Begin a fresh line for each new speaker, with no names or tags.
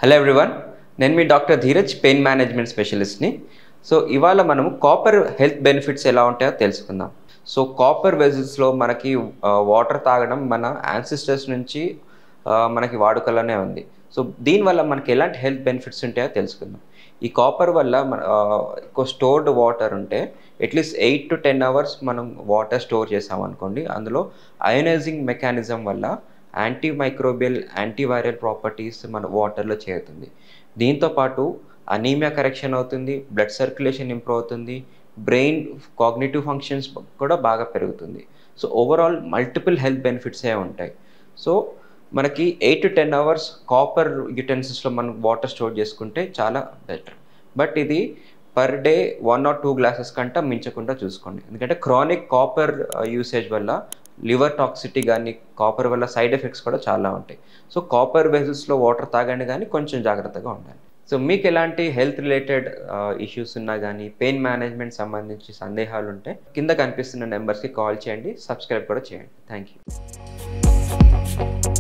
hello everyone నేను మీ doctor Dheeraj pain management స్పెషలిస్ట్ని సో ఇవాళ మనము కాపర్ హెల్త్ బెనిఫిట్స్ ఎలా ఉంటాయో తెలుసుకుందాం సో కాపర్ వెజిల్స్లో మనకి వాటర్ తాగడం మన యాన్సిస్టర్స్ నుంచి ఆ, మనకి వాడుకలోనే ఉంది సో దీనివల్ల మనకి ఎలాంటి హెల్త్ బెనిఫిట్స్ ఉంటాయో తెలుసుకుందాం ఈ కాపర్ వల్ల మన ఎక్కువ స్టోర్డ్ వాటర్ ఉంటే at least eight to ten hours మనం వాటర్ స్టోర్ చేసామనుకోండి అందులో అయోనైజింగ్ మెకానిజం వల్ల యాంటీ మైక్రోబియల్ యాంటీవైరల్ ప్రాపర్టీస్ మన వాటర్లో చేరుతుంది దీంతోపాటు అనీమియా కరెక్షన్ అవుతుంది బ్లడ్ సర్క్యులేషన్ ఇంప్రూవ్ అవుతుంది బ్రెయిన్ కాగ్నేటివ్ ఫంక్షన్స్ కూడా బాగా పెరుగుతుంది సో ఓవరాల్ మల్టిపుల్ హెల్త్ బెనిఫిట్సే ఉంటాయి సో మనకి eight to ten hours copper యుటెన్సిల్స్లో మనం వాటర్ స్టోర్ చేసుకుంటే చాలా బెటర్ బట్ ఇది per day one or two glasses కంటే మించకుండా చూసుకోండి ఎందుకంటే క్రానిక్ కాపర్ యూసేజ్ వల్ల లివర్ టాక్సిటీ కానీ కాపర్ వల్ల సైడ్ ఎఫెక్ట్స్ కూడా చాలా ఉంటాయి సో కాపర్ వెజల్స్లో వాటర్ తాగండి కానీ కొంచెం జాగ్రత్తగా ఉండాలి సో మీకు ఎలాంటి హెల్త్ రిలేటెడ్ ఇష్యూస్ ఉన్నా కానీ పెయిన్ మేనేజ్మెంట్ సంబంధించి సందేహాలు ఉంటే కింద కనిపిస్తున్న నెంబర్స్కి కాల్ చేయండి సబ్స్క్రైబ్ కూడా చేయండి థ్యాంక్ యూ